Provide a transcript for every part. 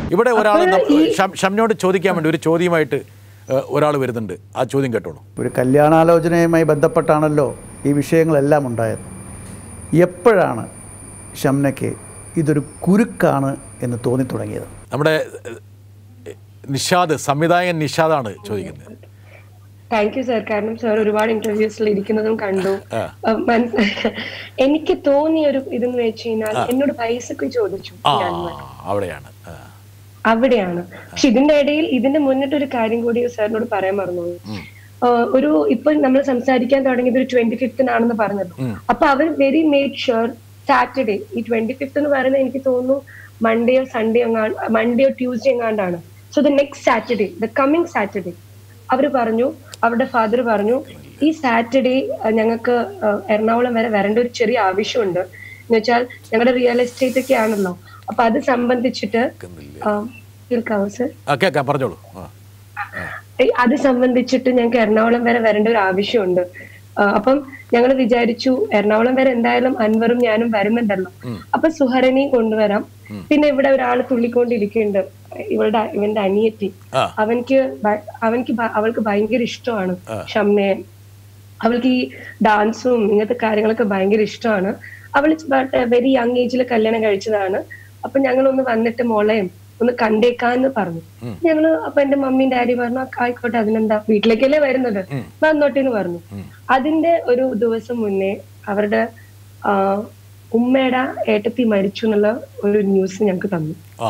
ഇവിടെ ഒരാൾ അപ്പോൾ ഈ- ഷംനോട് ചോദിക്കാൻ വേണ്ടി ഒരു ചോദ്യമായിട്ട് ഒരാൾ വരുന്നുണ്ട് ആ ചോദ്യം കേട്ടോളൂ ഒരു കല്യാണാലോചനയുമായി ബന്ധപ്പെട്ടാണല്ലോ ഈ വിഷയങ്ങളെല്ലാം ഉണ്ടായത് എപ്പോഴാണ് ഷംനയ്ക്ക് ഇതൊരു കുരുക്കാണ് എന്ന് തോന്നി തുടങ്ങിയത് നമ്മുടെ ഏഹ്, നിഷാദ് സംവിധായകൻ നിഷാദാണ് ചോദിക്കുന്നത് താങ്ക് യു സർ കാരണം സർ ഒരുപാട് ഇന്റർവ്യൂസിൽ ഇരിക്കുന്നതും കണ്ടു ആ. അഹ് മനസ്സ് എനിക്ക് തോന്നിയ ഒരു ഇതെന്ന് വെച്ച് കഴിഞ്ഞാൽ എന്നോട് പൈസക്ക് ചോദിച്ചു ആ ഞാൻ അവിടെയാണ് ആ. അവിടെയാണ് പക്ഷെ ഇതിന്റെ ഇടയിൽ ഇതിന്റെ മുന്നിട്ട് ഒരു കാര്യം കൂടി സാറിനോട് പറയാൻ മറന്നു ആഹ് ഒരു ഇപ്പൊ നമ്മൾ സംസാരിക്കാൻ തുടങ്ങിയത് ഒരു ട്വന്റി ഫിഫ്തിനാണെന്ന് പറഞ്ഞല്ലോ അപ്പൊ അവർ വെരി മേക്ക് ഷുവർ സാറ്റർഡേ ഈ ട്വന്റി ഫിഫ്ത് എന്ന് പറയുന്നത് എനിക്ക് തോന്നുന്നു മൺഡേയോ സൺഡേ എങ്ങാണ്ട് മൺഡേയോ ട്യൂസ്ഡേ എങ്ങാണ്ടാണ് so the next Saturday the coming Saturday അവർ പറഞ്ഞു അവരുടെ ഫാദർ പറഞ്ഞു ഈ സാറ്റർഡേ ഞങ്ങൾക്ക് ആഹ് എറണാകുളം വരെ വരേണ്ട ഒരു ചെറിയ ആവശ്യമുണ്ട് എന്ന് വെച്ചാൽ ഞങ്ങളുടെ റിയൽ എസ്റ്റേറ്റ് ഒക്കെ ആണല്ലോ അപ്പൊ അത് സംബന്ധിച്ചിട്ട് ആഹ് കേൾക്കാവോ സർ ആ കേൾക്കാം പറഞ്ഞോളൂ ആ ഏയ് അത് സംബന്ധിച്ചിട്ട് ഞങ്ങൾക്ക് എറണാകുളം വരെ വരേണ്ട ഒരു ആവശ്യമുണ്ട് ആ, അപ്പം ഞങ്ങൾ വിചാരിച്ചു എറണാകുളം വരെ എന്തായാലും അൻവറും ഞാനും വരുന്നുണ്ടല്ലോ അപ്പൊ സുഹരനെയും കൊണ്ടുവരാം പിന്നെ ഇവിടെ ഒരാൾ തുള്ളിക്കൊണ്ടിരിക്കുന്നുണ്ട് ഇവളുടെ ഇവന്റെ അനിയത്തി ആ. അവൻക്ക് ഭ- അവൻക്ക് ഭ- അവൾക്ക് ഭയങ്കര ഇഷ്ടമാണ് ഷമ്മയെ അവൾക്ക് ഈ ഡാൻസും ഇങ്ങനത്തെ കാര്യങ്ങളൊക്കെ ഭയങ്കര ഇഷ്ടമാണ് അവൾ വെരി യങ് ഏജിൽ കല്യാണം കഴിച്ചതാണ് അപ്പൊ ഞങ്ങൾ ഒന്ന് വന്നിട്ട് മോളെയും ഒന്ന് കണ്ടേക്കാന്ന് പറഞ്ഞു ഞങ്ങള് അപ്പൊ എന്റെ മമ്മിയും ഡാഡി പറഞ്ഞു "ആ, ആയിക്കോട്ടെ അതിനെന്താ വീട്ടിലേക്കല്ലേ വരുന്നത് വന്നോട്ടെന്ന് പറഞ്ഞു അതിന്റെ ഒരു ദിവസം മുന്നേ അവരുടെ ആ, ഉമ്മയുടെ ഏട്ടത്തി മരിച്ചു എന്നുള്ള ഒരു ന്യൂസ് ഞങ്ങൾക്ക് തന്നു ആ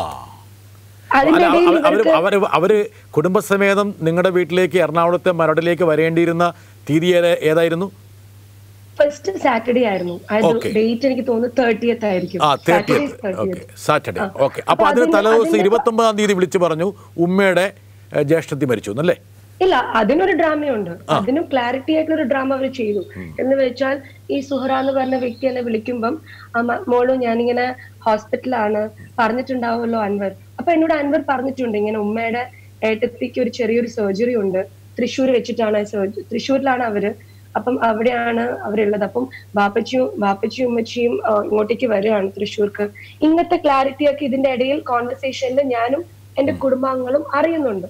അതിന്റെ അല്ല, ഇടയിൽ അവ- അവര് ഇവർക്ക് അവര് അവര് കുടുംബസമേതം നിങ്ങളുടെ വീട്ടിലേക്ക് എറണാകുളത്തെ മരടിലേക്ക് വരേണ്ടിയിരുന്ന തീയതി ഏത- ഏതായിരുന്നു ഫസ്റ്റ് സാറ്റർഡേ ആയിരുന്നു Okay. ഡേറ്റ് എനിക്ക് തോന്നുന്നു തേർട്ടിയത്ത് ആയിരിക്കും ആ Saturday is thirtieth okay 30th. Saturday ആ. ഓക്കെ അപ്പൊ അപ്പോൾ അതിന് അതിന്റെ- തലേദിവസം അതിന്റെ- ഇരുപത്തൊമ്പതാം തീയതി വിളിച്ചു പറഞ്ഞു ഉമ്മയുടെ ഏഹ്, ജ്യേഷ്ഠത്തി മരിച്ചു എന്നല്ലേ ഇല്ല അതിനൊരു ഡ്രാമയുണ്ട് അതിനും ക്ലാരിറ്റി ആയിട്ടുള്ള ഒരു ഡ്രാമ അവർ ചെയ്തു എന്ന് വെച്ചാൽ ഈ സുഹറ എന്ന് പറഞ്ഞ വ്യക്തി എന്നെ വിളിക്കുമ്പം അമ്മ മോളു ഞാനിങ്ങനെ ഹോസ്പിറ്റലാണ് പറഞ്ഞിട്ടുണ്ടാവുമല്ലോ അൻവർ അപ്പൊ എന്നോട് അൻവർ പറഞ്ഞിട്ടുണ്ട് ഇങ്ങനെ ഉമ്മയുടെ ഏട്ടത്തിക്ക് ഒരു ചെറിയൊരു സർജറി ഉണ്ട് തൃശ്ശൂർ വെച്ചിട്ടാണ് സർജറി തൃശ്ശൂരിലാണ് അവര് അപ്പം അവിടെയാണ് അവരുള്ളത് അപ്പം ബാപ്പച്ചിയും ബാപ്പച്ചിയും ഉമ്മച്ചിയും ആ, ഇങ്ങോട്ടേക്ക് വരികയാണ് തൃശ്ശൂർക്ക് ഇങ്ങനത്തെ ക്ലാരിറ്റി ഒക്കെ ഇതിന്റെ ഇടയിൽ കോൺവെർസേഷനിൽ ഞാനും എന്റെ കുടുംബാംഗങ്ങളും അറിയുന്നുണ്ട്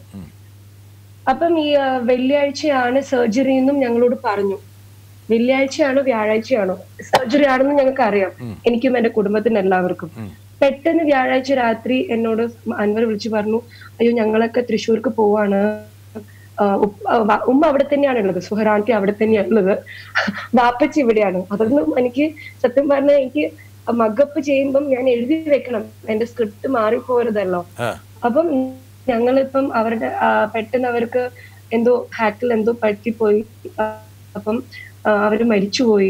അപ്പം ഈ ആ, വെള്ളിയാഴ്ചയാണ് സർജറി എന്നും ഞങ്ങളോട് പറഞ്ഞു വെള്ളിയാഴ്ചയാണോ വ്യാഴാഴ്ചയാണോ സർജറി ആണെന്ന് ഞങ്ങൾക്ക് അറിയാം എനിക്കും എന്റെ കുടുംബത്തിന് എല്ലാവർക്കും പെട്ടെന്ന് വ്യാഴാഴ്ച രാത്രി എന്നോട് അൻവർ വിളിച്ചു പറഞ്ഞു അയ്യോ ഞങ്ങളൊക്കെ തൃശ്ശൂർക്ക് പോവാണ് ആ, ഉപ്പ- ആ, വ- ഉമ്മ അവിടെ തന്നെയാണ് ഉള്ളത് സുഹറാന്തി അവിടെ തന്നെയാണ് ഉള്ളത് വാപ്പച്ചി ഇവിടെയാണ് അതൊന്നും എനിക്ക് സത്യം പറഞ്ഞാൽ എനിക്ക് മഗപ്പ് ചെയ്യുമ്പം ഞാൻ എഴുതി വെക്കണം എന്റെ സ്ക്രിപ്റ്റ് മാറിപ്പോരുതല്ലോ ആ അപ്പം ഞങ്ങളിപ്പം അവരുടെ ആ, പെട്ടെന്ന് അവർക്ക് എന്തോ ഹാക്കിൽ എന്തോ പറ്റിപ്പോയി ആ, അപ്പം ആ, അവര് മരിച്ചുപോയി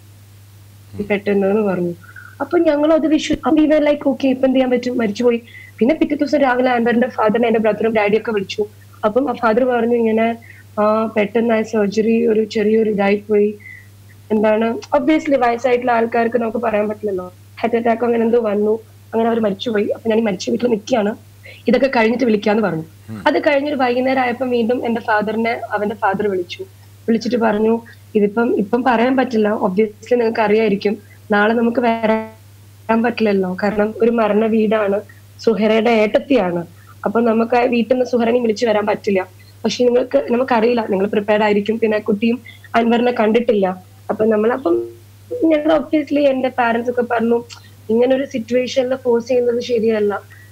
പെട്ടെന്ന് എന്ന് പറഞ്ഞു അപ്പൊ ഞങ്ങൾ അത് വിശ്വ ലൈക്ക് ഓക്കെ ഇപ്പൊ എന്ത് ചെയ്യാൻ പറ്റും മരിച്ചുപോയി പിന്നെ പിറ്റേ ദിവസം രാവിലെ ആൻഡറിന്റെ ഫാദറിനെ എന്റെ ബ്രദറും ഡാഡിയും ഒക്കെ വിളിച്ചു അപ്പം ആ ഫാദർ പറഞ്ഞു ഇങ്ങനെ ആ പെട്ടെന്ന് സർജറി ഒരു ചെറിയൊരു ഇതായി പോയി എന്താണ് ഒബ്വിയസ്ലി വയസ്സായിട്ടുള്ള ആൾക്കാർക്ക് നമുക്ക് പറയാൻ പറ്റില്ലല്ലോ ഹാർട്ട് അറ്റാക്ക് അങ്ങനെ എന്തോ വന്നു അങ്ങനെ അവർ മരിച്ചുപോയി അപ്പൊ ഞാൻ ഈ മരിച്ച വീട്ടിൽ നിൽക്കുകയാണ് ഇതൊക്കെ കഴിഞ്ഞിട്ട് വിളിക്കാന്ന് പറഞ്ഞു അത് കഴിഞ്ഞൊരു വൈകുന്നേരം ആയപ്പോൾ വീണ്ടും എന്റെ ഫാദറിനെ അവന്റെ ഫാദർ വിളിച്ചു വിളിച്ചിട്ട് പറഞ്ഞു ഇതിപ്പം ഇപ്പം പറയാൻ പറ്റില്ല ഒബ്വിയസ്ലി നിങ്ങൾക്ക് അറിയായിരിക്കും നാളെ നമുക്ക് വരാൻ പറ്റില്ലല്ലോ കാരണം ഒരു മരണ വീടാണ് സുഹറയുടെ ഏട്ടത്തിയാണ് അപ്പൊ നമുക്ക് ആ വീട്ടിൽ നിന്ന് സുഹറനെ വിളിച്ചു വരാൻ പറ്റില്ല പക്ഷെ നിങ്ങൾക്ക് നമുക്കറിയില്ല നിങ്ങൾ പ്രിപ്പയർഡ് ആയിരിക്കും പിന്നെ കുട്ടിയും അൻവറിനെ കണ്ടിട്ടില്ല അപ്പൊ നമ്മളപ്പം ഞങ്ങൾ ഒബ്വിയസ്ലി എന്റെ പാരന്റ്സ് ഒക്കെ പറഞ്ഞു ഇങ്ങനെ ഒരു സിറ്റുവേഷനിൽ ഫോഴ്സ് ചെയ്യുന്നത് ശരിയല്ല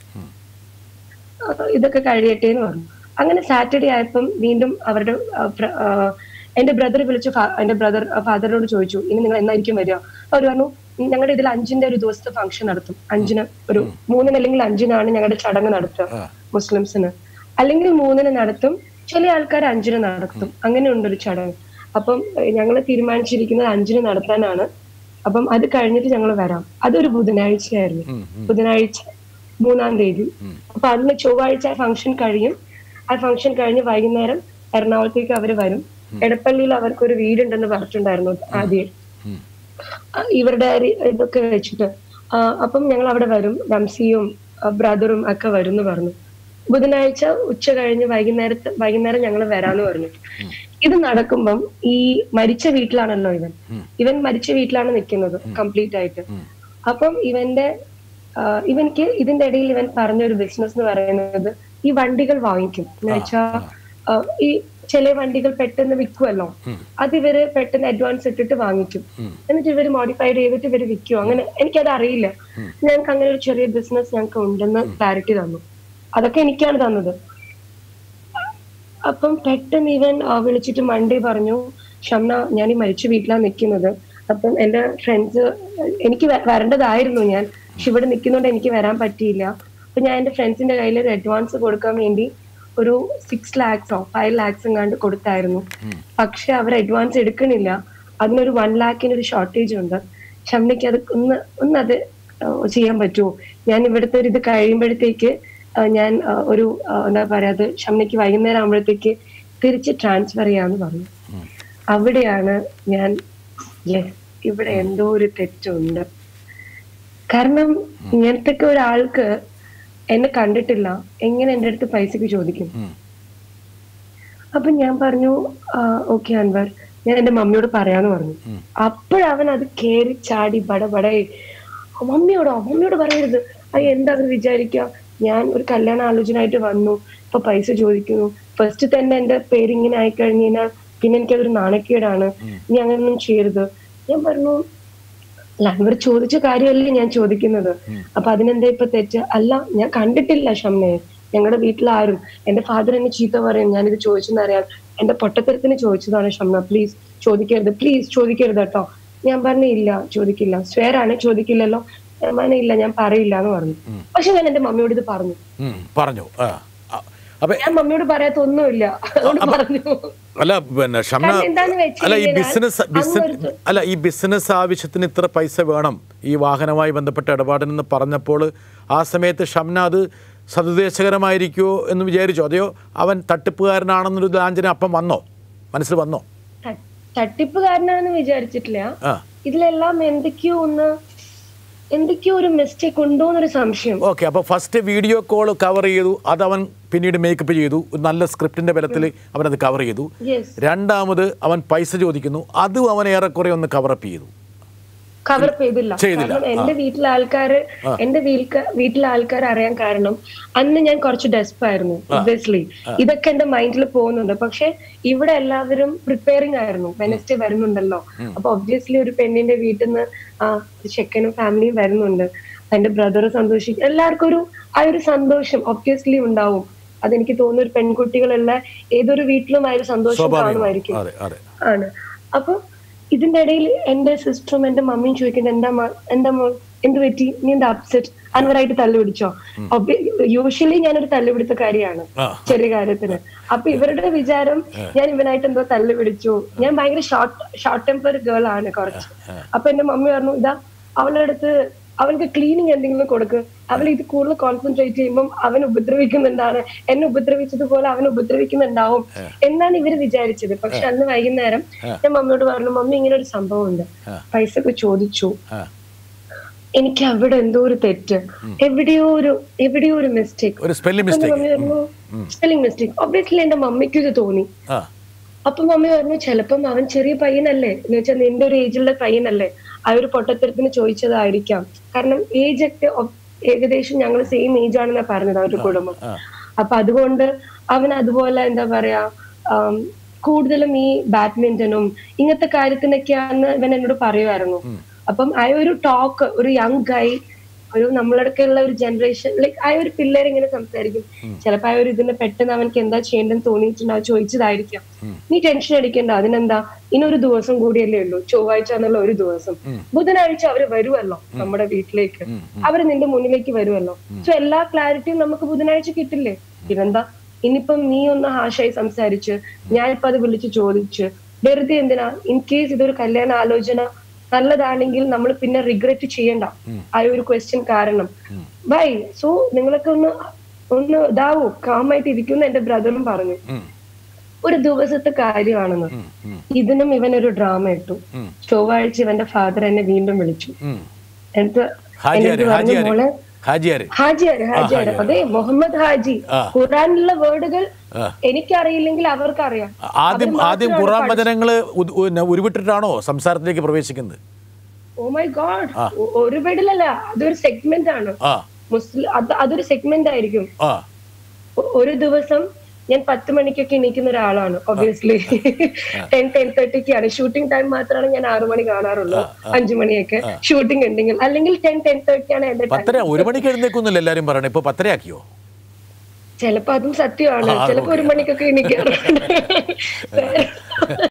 ആ, ഇതൊക്കെ കഴിയട്ടെ എന്ന് പറഞ്ഞു അങ്ങനെ സാറ്റർഡേ ആയപ്പം വീണ്ടും അവരുടെ ആ, ഫ്ര- ആ, എന്റെ ബ്രദർ വിളിച്ചു ഫാ- എന്റെ ബ്രദർ ഫാദറിനോട് ചോദിച്ചു ഇനി നിങ്ങൾ എന്നായിരിക്കും വരിക അവർ പറഞ്ഞു ഞങ്ങളുടെ ഇതിൽ അഞ്ചിന്റെ ഒരു ദിവസത്തെ ഫംഗ്ഷൻ നടത്തും അഞ്ചിന് ഒരു മൂന്നിന് അല്ലെങ്കിൽ അഞ്ചിനാണ് ഞങ്ങളുടെ ചടങ്ങ് നടത്തുക മുസ്ലിംസിന് അല്ലെങ്കിൽ മൂന്നിന് നടത്തും ചില ആൾക്കാർ അഞ്ചിന് നടത്തും അങ്ങനെ ഉണ്ട് ഒരു ചടങ്ങ് അപ്പം ഞങ്ങൾ തീരുമാനിച്ചിരിക്കുന്നത് അഞ്ചിന് നടത്താനാണ് അപ്പം അത് കഴിഞ്ഞിട്ട് ഞങ്ങൾ വരാം അതൊരു ബുധനാഴ്ചയായിരുന്നു ബുധനാഴ്ച മൂന്നാം തീയതി അപ്പൊ അന്ന് ചൊവ്വാഴ്ച ഫംഗ്ഷൻ കഴിയും ആ ഫംഗ്ഷൻ കഴിഞ്ഞ് വൈകുന്നേരം എറണാകുളത്തേക്ക് അവർ വരും എടപ്പള്ളിയിൽ അവർക്കൊരു വീടുണ്ടെന്ന് പറഞ്ഞിട്ടുണ്ടായിരുന്നു ആദ്യം ആ, ഇവരുടെ രി- ഇതൊക്കെ വെച്ചിട്ട് ആ, അപ്പം ഞങ്ങൾ അവിടെ വരും റംസിയും ബ്രദറും ഒക്കെ വരും എന്ന് പറഞ്ഞു ബുധനാഴ്ച ഉച്ച കഴിഞ്ഞ് വൈകുന്നേരത്ത് വൈകുന്നേരം ഞങ്ങൾ വരാന്ന് പറഞ്ഞു ഇത് നടക്കുമ്പം ഈ മരിച്ച വീട്ടിലാണല്ലോ ഇവൻ ഇവൻ മരിച്ച വീട്ടിലാണ് നിൽക്കുന്നത് കംപ്ലീറ്റ് ആയിട്ട് അപ്പം ഇവന്റെ ഇവനിക്ക് ഇതിന്റെ ഇടയിൽ ഇവൻ പറഞ്ഞൊരു ബിസിനസ് എന്ന് പറയുന്നത് ഈ വണ്ടികൾ വാങ്ങിക്കും എന്ന് വെച്ചാൽ ഈ ചില വണ്ടികൾ പെട്ടെന്ന് വിൽക്കുമല്ലോ അത് ഇവര് പെട്ടെന്ന് അഡ്വാൻസ് ഇട്ടിട്ട് വാങ്ങിക്കും എന്നിട്ട് ഇവര് മോഡിഫൈഡ് ചെയ്തിട്ട് ഇവര് വിൽക്കും അങ്ങനെ എനിക്കത് അറിയില്ല ഞങ്ങൾക്ക് അങ്ങനെ ഒരു ചെറിയ ബിസിനസ് ഞങ്ങൾക്ക് ഉണ്ടെന്ന് ക്ലാരിറ്റി തന്നു അതൊക്കെ എനിക്കാണ് തന്നത് അപ്പം പെട്ടെന്ന് ഇവൻ ആ, വിളിച്ചിട്ട് മൺഡേ പറഞ്ഞു ഷംന ഞാൻ ഈ മരിച്ച വീട്ടിലാണ് നിൽക്കുന്നത് അപ്പം എന്റെ ഫ്രണ്ട്സ് എനിക്ക് വ- വരേണ്ടതായിരുന്നു ഞാൻ പക്ഷെ ഇവിടെ നിൽക്കുന്നോണ്ട് എനിക്ക് വരാൻ പറ്റിയില്ല അപ്പൊ ഞാൻ എന്റെ ഫ്രണ്ട്സിന്റെ കയ്യിൽ ഒരു അഡ്വാൻസ് കൊടുക്കാൻ വേണ്ടി ഒരു സിക്സ് ലാക്സോ ഫൈവ് ലാക്സ് എങ്ങാണ്ട് കൊടുത്തായിരുന്നു പക്ഷെ അവർ അഡ്വാൻസ് എടുക്കണില്ല അതിനൊരു വൺ ലാക്കിന് ഒരു ഷോർട്ടേജ് ഉണ്ട് ഷംനയ്ക്ക് അത് ഒന്ന് ഒന്ന് അത് ആ, ചെയ്യാൻ പറ്റുമോ ഞാൻ ഇവിടുത്തെ ഒരു ഇത് കഴിയുമ്പോഴത്തേക്ക് ആ, ഞാൻ ആ, ഒരു ആ, എന്താ പറയാ അത് ഷംനയ്ക്ക് വൈകുന്നേരം ആകുമ്പോഴത്തേക്ക് തിരിച്ച് ട്രാൻസ്ഫർ ചെയ്യാന്ന് പറഞ്ഞു അവിടെയാണ് ഞാൻ yes, ഇവിടെ എന്തോ ഒരു തെറ്റുണ്ട് കാരണം ഇങ്ങനത്തെ ഒരാൾക്ക് എന്നെ കണ്ടിട്ടില്ല എങ്ങനെ എൻ്റെ അടുത്ത് പൈസക്ക് ചോദിക്കും അപ്പൊ ഞാൻ പറഞ്ഞു ഓക്കെ അൻവർ ഞാൻ എന്റെ മമ്മിയോട് പറയാന്ന് പറഞ്ഞു അപ്പോഴവൻ അത് കേറി ചാടി ബടബട മമ്മിയോടോ മമ്മിയോട് പറയരുത് അത് എന്താ അവർ വിചാരിക്കുക ഞാൻ ഒരു കല്യാണ ആലോചനയായിട്ട് വന്നു ഇപ്പൊ പൈസ ചോദിക്കുന്നു ഫസ്റ്റ് തന്നെ എന്റെ പേര് ഇങ്ങനെ ആയി കഴിഞ്ഞു കഴിഞ്ഞാൽ പിന്നെ എനിക്കതൊരു നാണക്കേടാണ് നീ അങ്ങനൊന്നും ചെയ്യരുത് ഞാൻ പറഞ്ഞു അല്ല ഇവർ ചോദിച്ച കാര്യമല്ലേ ഞാൻ ചോദിക്കുന്നത് അപ്പൊ അതിനെന്താ ഇപ്പൊ തെറ്റ് അല്ല ഞാൻ കണ്ടിട്ടില്ല ഷമ്മയെ ഞങ്ങളുടെ വീട്ടിലാരും എന്റെ ഫാദർ എന്നെ ചീത്ത പറയും ഞാനിത് ചോദിച്ചെന്നറിയാം എന്റെ പൊട്ടത്തരത്തിന് ചോദിച്ചതാണ് ഷമ്മ പ്ലീസ് ചോദിക്കരുത് പ്ലീസ് ചോദിക്കരുത് കേട്ടോ ഞാൻ പറഞ്ഞു ഇല്ല ചോദിക്കില്ല സ്വയറാണ് ചോദിക്കില്ലല്ലോ ഞാൻ പറഞ്ഞു ഇല്ല ഞാൻ പറയില്ല എന്ന് പറഞ്ഞു പക്ഷെ ഞാൻ എന്റെ മമ്മിയോട് ഇത് പറഞ്ഞു ഉം, പറഞ്ഞു ആ ആ, അപ്പൊ ഞാൻ മമ്മിയോട് പറയാത്ത ഒന്നുമില്ല അതുകൊണ്ട് പറഞ്ഞു അല്ല പിന്നെ ഷംന കാരണം എന്താന്ന് വെച്ച് അല്ല ഈ കഴിഞ്ഞാൽ ബിസിനസ് ബിസിനസ് അങ്ങൊരു- അല്ല ഈ ബിസിനസ് ആവശ്യത്തിന് ഇത്ര പൈസ വേണം ഈ വാഹനവുമായി ബന്ധപ്പെട്ട ഇടപാടിനെന്ന് പറഞ്ഞപ്പോൾ ആ സമയത്ത് ഷംന അത് സതുദ്ദേശകരമായിരിക്കുമോ എന്ന് വിചാരിച്ചോ അതെയോ അവൻ തട്ടിപ്പുകാരനാണെന്നൊരു ലാഞ്ചന അപ്പം വന്നോ മനസ്സിൽ വന്നോ ത- തട്ടിപ്പുകാരനാണെന്ന് വിചാരിച്ചിട്ടില്ല ആ ഇതിലെല്ലാം എന്തൊക്കെയോ ഒന്ന് എന്തൊക്കെയോ ഒരു മിസ്റ്റേക്ക് ഉണ്ടോ എന്നൊരു സംശയം ഓക്കെ അപ്പോൾ ഫസ്റ്റ് വീഡിയോ കോൾ കവർ ചെയ്തു അത് അവൻ പിന്നീട് മേക്കപ്പ് ചെയ്തു ഒരു നല്ല സ്ക്രിപ്റ്റിൻ്റെ ബലത്തിൽ അവനത് കവർ ചെയ്തു യെസ് രണ്ടാമത് അവൻ പൈസ ചോദിക്കുന്നു അതും അവൻ ഏറെക്കുറെ ഒന്ന് കവറപ്പ് ചെയ്തു കവർ ചെയ്തില്ല ചെയ്തില്ല. കാരണം എന്റെ വീട്ടിലെ ആൾക്കാര് എന്റെ വീൽക്ക- വീട്ടിലെ ആൾക്കാർ അറിയാൻ കാരണം അന്ന് ഞാൻ കുറച്ച് ഡെസ്പ് ആയിരുന്നു ഒബ്വിയസ്ലി ഇതൊക്കെ എന്റെ മൈൻഡിൽ പോകുന്നുണ്ട് പക്ഷെ ഇവിടെ എല്ലാവരും പ്രിപ്പയറിംഗ് ആയിരുന്നു വെനസ്ഡേ വരുന്നുണ്ടല്ലോ അപ്പൊ ഒബ്വിയസ്ലി ഒരു പെണ്ണിന്റെ വീട്ടിൽ നിന്ന് ആ ചെക്കനും ഫാമിലിയും വരുന്നുണ്ട് എന്റെ ബ്രദർ സന്തോഷിക്കും എല്ലാവർക്കും ഒരു ആ ഒരു സന്തോഷം ഒബ്വിയസ്ലി ഉണ്ടാവും അതെനിക്ക് തോന്നുന്നു ഒരു പെൺകുട്ടികളെല്ലാം ഏതൊരു വീട്ടിലും ആ ഒരു സന്തോഷം സ്വാഭാവികം കാണുമായിരിക്കും അതെ അതെ ആണ് അപ്പൊ ഇതിന്റെ ഇടയിൽ എന്റെ സിസ്റ്ററും എന്റെ മമ്മിയും ചോദിക്കുന്നത് എന്താ മ- എന്താ മോൾ എന്ത് പറ്റി നീ എന്താ അപ്സെറ്റ് അൻവറായിട്ട് തല്ലു പിടിച്ചോ യൂഷ്വലി ഞാനൊരു തല്ലുപിടുത്തക്കാരിയാണ് ആ. ചെറിയ കാര്യത്തിന് അപ്പൊ ഇവരുടെ വിചാരം ഞാൻ ഇവനായിട്ട് എന്തോ തല്ലു പിടിച്ചു ഞാൻ ഭയങ്കര ഷോർട്ട് ഷോർട്ട് ടെമ്പർ ഗേൾ ആണ് കുറച്ച് അപ്പൊ എന്റെ മമ്മി പറഞ്ഞു ഇതാ അവളുടെ അടുത്ത് അവൾക്ക് ക്ലീനിങ് എന്തെങ്കിലും കൊടുക്ക് അവൾ ഇത് കൂടുതൽ കോൺസെൻട്രേറ്റ് ചെയ്യുമ്പോൾ അവൻ ഉപദ്രവിക്കുന്നുണ്ടാണ് എന്നെ ഉപദ്രവിച്ചതുപോലെ അവൻ ഉപദ്രവിക്കുന്നുണ്ടാവും എന്നാണ് ഇവര് വിചാരിച്ചത് പക്ഷെ അന്ന് വൈകുന്നേരം ഞാൻ മമ്മിയോട് പറഞ്ഞു മമ്മി ഇങ്ങനെ ഒരു സംഭവം ഉണ്ട് പൈസ ഒക്കെ ചോദിച്ചു ആ എനിക്ക് അവിടെ എന്തോ ഒരു തെറ്റ് എവിടെയോ ഒരു എവിടെയോ ഒരു മിസ്റ്റേക്ക് ഒരു സ്പെല്ലിംഗ് എന്റെ മിസ്റ്റേക്ക് മമ്മി പറഞ്ഞു സ്പെല്ലിംഗ് മിസ്റ്റേക്ക് ഒബ്വിയസ്ലി എന്റെ മമ്മിക്കും ഇത് തോന്നി ആ അപ്പൊ മമ്മി പറഞ്ഞു ചിലപ്പം അവൻ ചെറിയ പയ്യനല്ലേ എന്ന് വെച്ചാൽ നിന്റെ ഒരു ഏജിലുള്ള പയ്യനല്ലേ ആ ഒരു പൊട്ടത്തരത്തിന് ചോദിച്ചതായിരിക്കാം കാരണം ഏജ് ഒക്കെ ഒ- ഏകദേശം ഞങ്ങൾ സെയിം ഏജ് ആണെന്നാ പറഞ്ഞത് അവരുടെ കുടുംബം അപ്പൊ അതുകൊണ്ട് അവൻ അതുപോലെ എന്താ പറയാ ആം, കൂടുതലും ഈ ബാഡ്മിന്റണും ഇങ്ങനത്തെ കാര്യത്തിനൊക്കെയാന്ന് ഇവൻ എന്നോട് പറയുമായിരുന്നു അപ്പം ആ ഒരു ടോക്ക് ഒരു യങ് ഗൈ ഒരു നമ്മളടക്കമുള്ള ഒരു ജനറേഷൻ ലൈക്ക് ആ ഒരു പിള്ളേർ ഇങ്ങനെ സംസാരിക്കും ചിലപ്പോ ആ ഒരു ഇതിന് പെട്ടെന്ന് അവനക്ക് എന്താ ചെയ്യേണ്ടെന്ന് തോന്നിയിട്ടുണ്ടാവും ചോദിച്ചതായിരിക്കാം നീ ടെൻഷൻ അടിക്കണ്ട അതിനെന്താ ഇനൊരു ദിവസം കൂടിയല്ലേ ഉള്ളൂ ചൊവ്വാഴ്ച എന്നുള്ള ഒരു ദിവസം ബുധനാഴ്ച അവര് വരുമല്ലോ നമ്മുടെ വീട്ടിലേക്ക് അവര് നിന്റെ മുന്നിലേക്ക് വരുമല്ലോ സോ എല്ലാ ക്ലാരിറ്റിയും നമുക്ക് ബുധനാഴ്ച കിട്ടില്ലേ പിന്നെന്താ ഇനിയിപ്പം നീ ഒന്ന് ഹാഷായി സംസാരിച്ച് ഞാനിപ്പോ അത് വിളിച്ച് ചോദിച്ച് വെറുതെ എന്തിനാ ഇൻ കേസ് ഇതൊരു കല്യാണ ആലോചന നല്ലതാണെങ്കിൽ നമ്മൾ പിന്നെ റിഗ്രറ്റ് ചെയ്യണ്ട ആ ഒരു ക്വസ്റ്റ്യൻ കാരണം ബൈ സോ നിങ്ങളൊക്കെ ഒന്ന് ഒന്ന് ഇതാവൂ കാമായിട്ട് ഇരിക്കുന്ന എന്റെ ബ്രദറും പറഞ്ഞു ഉം, ഒരു ദിവസത്തെ കാര്യമാണെന്ന് ഉം, ഉം, ഇതിനും ഇവനൊരു ഡ്രാമ ഇട്ടു ഉം. ചൊവ്വാഴ്ച ഇവന്റെ ഫാദർ എന്നെ വീണ്ടും വിളിച്ചു ഉം. എന്നിട്ട് ഹാജിയാര് എന്നോട് പറഞ്ഞു ഹാജിയാര് മോളെ ഹാജിയാര് ഹാജിയാര് ഹാജിയാര് അതെ മുഹമ്മദ് ഹാജി ആ. ഖുറാനിലുള്ള വേർഡുകൾ ആ. എനിക്കറിയില്ലെങ്കിൽ അവർക്കറിയാം ആദ്യം അവര് ആദ്യം മാത്രമാണ് ഖുറാൻ പഠിച്ചത്. വചനങ്ങൾ ഉരുവിട്ടിട്ടാണോ സംസാരത്തിലേക്ക് പ്രവേശിക്കുന്നത് ഓ മൈ ഗോഡ് ഒരു ബെഡിലല്ല അതൊരു സെഗ്മെന്റ് ആണ് ആ മുസ്ലിം അത് അതൊരു സെഗ്മെന്റ് ആയിരിക്കും ആ ഒ- ഒരു ദിവസം ഞാൻ പത്ത് മണിക്കൊക്കെ എണീക്കുന്ന ഒരാളാണ് ഒബിയസ്ലി ടെൻ ടെൻ തേർട്ടിക്കാണ് ഷൂട്ടിംഗ് ടൈം മാത്രമാണ് ഞാൻ ആറു മണി കാണാറുള്ളൂ അഞ്ചു മണിയൊക്കെ ഷൂട്ടിംഗ് ഉണ്ടെങ്കിൽ അല്ലെങ്കിൽ ടെൻ ടെൻ തേർട്ടി ആണ് എന്റെ ടൈം പത്തര ഒരു മണിക്ക് എഴുന്നേക്കൊന്നുമില്ല എല്ലാവരും പറയണേ ഇപ്പൊ പത്തരയാക്കിയോ ചിലപ്പോ അതും സത്യമാണ് ചിലപ്പോ ഒരു മണിക്കൊക്കെ എണീക്കാറുണ്ട്